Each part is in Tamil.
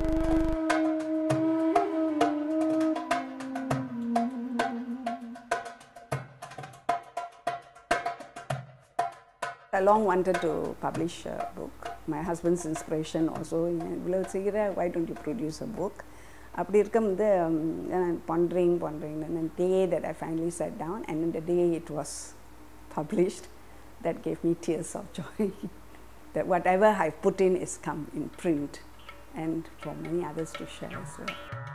I long wanted to publish a book. My husband's inspiration also, இவ்வளோ செய்கிற why don't you produce a book? அப்படி இருக்கும்போது pondering, pondering, and then the day that I finally sat down, and then the day it was published, that gave me tears of joy. that whatever I put in is come in print, and for many others to share as well.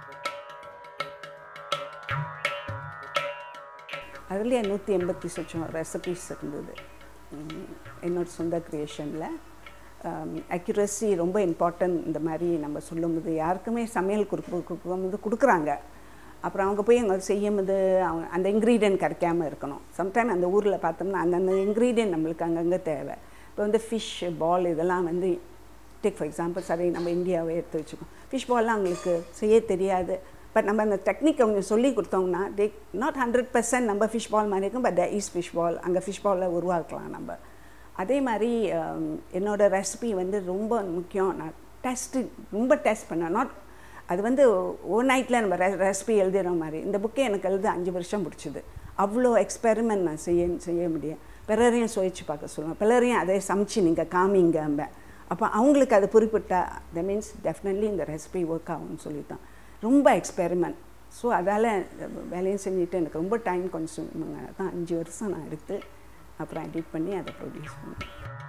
அதுலேயே நூற்றி எண்பத்தி சொச்சம் ரெசிபிஸ் இருந்தது உம், என்னோட சொந்த க்ரியேஷனில் அக்யூரஸி ரொம்ப இம்பார்ட்டன்ட் இந்த மாதிரி நம்ம சொல்லும்போது யாருக்குமே சமையல் கொடுக்க கொடுக்கும்போது கொடுக்குறாங்க அப்புறம் அவங்க போய் அங்கே செய்யும்போது அவங்க அந்த இன்க்ரீடியன்ட் கிடைக்காம இருக்கணும் சம்டைம் அந்த ஊரில் பார்த்தோம்னா அந்தந்த இன்க்ரீடியன்ட் நம்மளுக்கு அங்கங்கே தேவை இப்போ வந்து ஃபிஷ் பால் இதெல்லாம் வந்து டேக் ஃபார் எக்ஸாம்பிள் சரி நம்ம இந்தியாவை எடுத்து வச்சுக்கோம் ஃபிஷ் பால்லாம் அவங்களுக்கு செய்ய தெரியாது பட் நம்ம அந்த டெக்னிக் அவங்க சொல்லி கொடுத்தோம்னா தே நாட் ஹண்ட்ரட் பர்சன்ட் நம்ம ஃபிஷ் பால் மாதிரி இருக்கும் but the is fish ball அங்கே ஃபிஷ் பாலில் உருவாக்கலாம் நம்ம அதே மாதிரி ஹம், என்னோட ரெசிபி வந்து ரொம்ப முக்கியம் நான் டெஸ்ட்டு ரொம்ப டெஸ்ட் பண்ணேன் நாட் அது வந்து ஓவர் நைட்டில் நம்ம ரெ ரெசிபி எழுதுகிற மாதிரி இந்த புக்கே எனக்கு எழுத அஞ்சு வருஷம் பிடிச்சிது அவ்வளோ எக்ஸ்பெரிமெண்ட் நான் செய்ய செய்ய முடியும் பிறரையும் சுவைச்சு பார்க்க சொல்லுவேன் பிறரையும் அதே சமைச்சு நீங்கள் காமிங்க அப்போ அவங்களுக்கு அது குறிப்பிட்டா த மீன்ஸ் டெஃபினெட்லி இந்த ரெசிபி ஒர்க் ஆகும்னு சொல்லி தான் ரொம்ப எக்ஸ்பெரிமெண்ட் ஸோ அதால் வேலையும் செஞ்சுட்டு எனக்கு ரொம்ப டைம் கொஞ்சம் தான் அஞ்சு வருஷம் நான் எடுத்து அப்புறம் எடிட் பண்ணி அதை ப்ரொடியூஸ் பண்ணேன்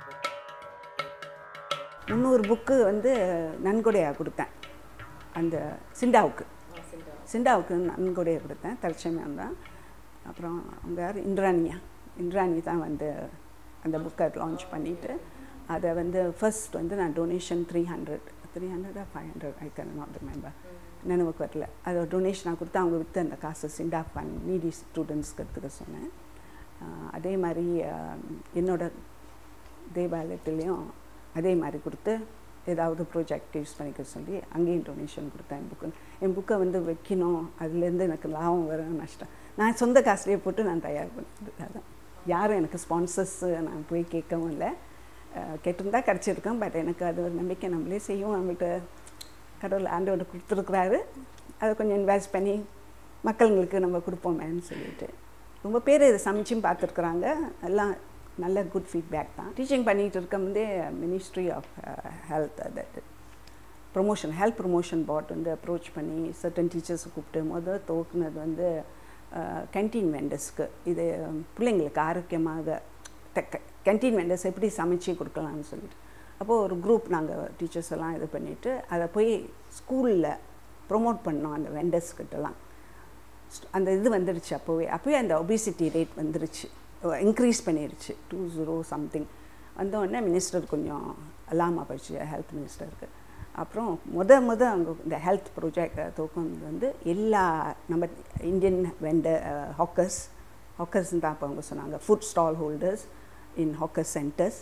முந்நூறு புக்கு வந்து நன்கொடையாக கொடுத்தேன் அந்த சிண்டாவுக்கு சிண்டாவுக்கு நன்கொடையை கொடுத்தேன் தற்சமயம் தான் அப்புறம் அவங்க யார் இந்திராணியா இந்திராணி தான் வந்து அந்த புக்கை லான்ச் பண்ணிவிட்டு அதை வந்து ஃபர்ஸ்ட் வந்து நான் டொனேஷன் த்ரீ ஹண்ட்ரட் த்ரீ ஹண்ட்ரடா five hundred I can not remember நினைவுக்கு வரல அதை டொனேஷனாக கொடுத்து அவங்க விற்று அந்த காசை சிண்டா ஃபன் நீடி ஸ்டூடெண்ட்ஸ்க்கு எடுத்துக்க சொன்னேன் ஆஹ் அதே மாதிரி ஆஹ் என்னோட தேவாலயத்துலேயும் அதே மாதிரி கொடுத்து ஏதாவது ப்ராஜெக்ட் யூஸ் பண்ணிக்க சொல்லி அங்கேயும் டொனேஷன் கொடுத்தேன் என் புக்கு என் புக்கை வந்து வைக்கணும் அதுலேருந்து எனக்கு லாபம் வரும் நஷ்டம் நான் சொந்த காசுலேயே போட்டு நான் தயார் பண்ணது அதான் யாரும் எனக்கு ஸ்பான்சர்ஸ் நான் போய் கேட்கவும் இல்லை அஹ் கேட்டிருந்தா கிடச்சிருக்கேன் பட் எனக்கு அது ஒரு நம்பிக்கை நம்மளே செய்யும் நம்மள்கிட்ட கடவுள் ஆண்டவர் கொடுத்துருக்குறாரு அதை கொஞ்சம் இன்வெஸ்ட் பண்ணி மக்களுங்களுக்கு நம்ம கொடுப்போமேன்னு சொல்லிட்டு ரொம்ப பேர் இதை சமைச்சும் பார்த்துருக்குறாங்க எல்லாம் நல்ல குட் ஃபீட்பேக் தான் டீச்சிங் பண்ணிகிட்டு இருக்கும்போதே ministry of health that promotion health promotion board வந்து அப்ரோச் பண்ணி சர்டன் டீச்சர்ஸை கூப்பிட்டு முதல் துவக்குனது வந்து கேன்டீன் வெண்டர்ஸ்க்கு இது பிள்ளைங்களுக்கு ஆரோக்கியமாக கேன்டீன் வெண்டர்ஸ் எப்படி சமைச்சு கொடுக்கலாம்னு சொல்லிட்டு அப்போது ஒரு குரூப் நாங்கள் டீச்சர்ஸ் எல்லாம் இது பண்ணிவிட்டு அதை போய் ஸ்கூலில் ப்ரொமோட் பண்ணோம் அந்த வெண்டர்ஸ்கிட்டலாம் அந்த இது வந்துடுச்சு அப்போவே அப்போவே அந்த ஒபிசிட்டி ரேட் வந்துருச்சு இன்க்ரீஸ் பண்ணிடுச்சு டூ ஜீரோ சம்திங் வந்தோடனே மினிஸ்டர் கொஞ்சம் அலாமாக போயிடுச்சு ஹெல்த் மினிஸ்டருக்கு அப்புறம் முத முத அவங்க இந்த ஹெல்த் ப்ரொஜெக்ட் தூக்கம் வந்து எல்லா நம்ம இந்தியன் வெண்ட ஹாக்கர்ஸ் ஹாக்கர்ஸ்ன்னு தான் அப்போ அவங்க சொன்னாங்க food stall holders in hawker centres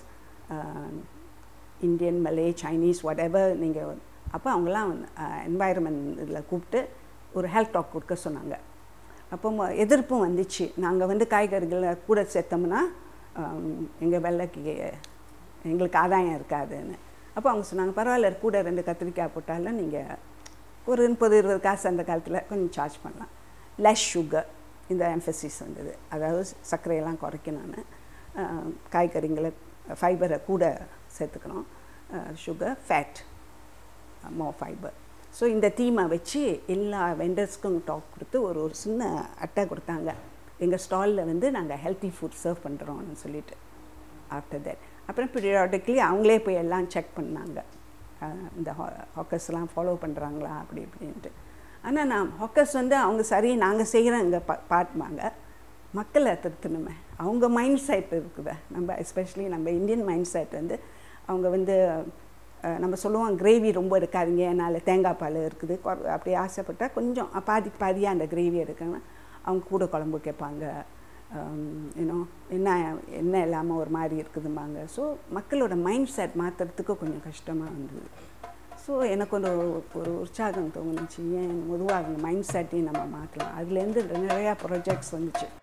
Indian Malay Chinese whatever நீங்கள் அப்போ அவங்களாம் என்வாயர்மெண்ட் இதில் கூப்பிட்டு ஒரு ஹெல்த் டாக் கொடுக்க சொன்னாங்க அப்போ ம- எதிர்ப்பும் வந்துச்சு நாங்கள் வந்து காய்கறிகளை கூட சேர்த்தோம்னா எங்கள் வெள்ளைக்கு எங்களுக்கு ஆதாயம் இருக்காதுன்னு அப்போ அவங்க சொன்னாங்க பரவாயில்ல கூட ரெண்டு கத்திரிக்காய் போட்டாலும் நீங்கள் ஒரு முப்பது இருபது காசு அந்த காலத்தில் கொஞ்சம் சார்ஜ் பண்ணலாம் லெஸ் சுகர் இந்த எம்ஃபசிஸ் வந்தது அதாவது சர்க்கரையெல்லாம் குறைக்கணும்னு அஹ், காய்கறிகளை ஃபைபரை கூட சேர்த்துக்கணும் sugar fat more fibre so இந்த தீமை வச்சு எல்லா வெண்டர்ஸ்க்கும் டாக் கொடுத்து ஒரு ஒரு சின்ன அட்டை கொடுத்தாங்க எங்கள் ஸ்டாலில் வந்து நாங்கள் ஹெல்த்தி ஃபுட் சர்வ் பண்ணுறோம்னு சொல்லிட்டு ஆஃப்டர் தட் அப்புறம் பீரியாடிக்லி அவங்களே போய் எல்லாம் செக் பண்ணாங்க அஹ் இந்த ஹாக்கர்ஸ்லாம் ஃபாலோ பண்ணுறாங்களா அப்படி இப்படின்ட்டு ஆனால் நான் ஹாக்கர்ஸ் வந்து அவங்க சரி நாங்கள் செய்கிறோம் இங்கே பா பாட்டுமாங்க மக்களை திருத்தணுமே அவங்க மைண்ட் செட் இருக்குதே நம்ம எஸ்பெஷலி நம்ம இந்தியன் மைண்ட் செட் வந்து அவங்க வந்து அஹ், நம்ம சொல்லுவோம் கிரேவி ரொம்ப எடுக்காதீங்க என்னால் தேங்காய் பால் இருக்குது கொ- அப்படி ஆசைப்பட்டால் கொஞ்சம் பாதி பாதியாக அந்த கிரேவி எடுக்கணும் அவங்க கூட குழம்பு கேட்பாங்க யூனோ என்ன என்ன இல்லாமல் ஒரு மாதிரி இருக்குதும்பாங்க ஸோ மக்களோட மைண்ட் செட் மாற்றுறதுக்கு கொஞ்சம் கஷ்டமாக இருந்தது ஸோ எனக்கு ஒரு ஒரு உற்சாகம் தோணுச்சு ஏன் பொதுவாக அவங்க மைண்ட் செட்டையும் நம்ம மாற்றலாம் அதுலேருந்து நிறையா ப்ராஜெக்ட்ஸ் வந்துச்சு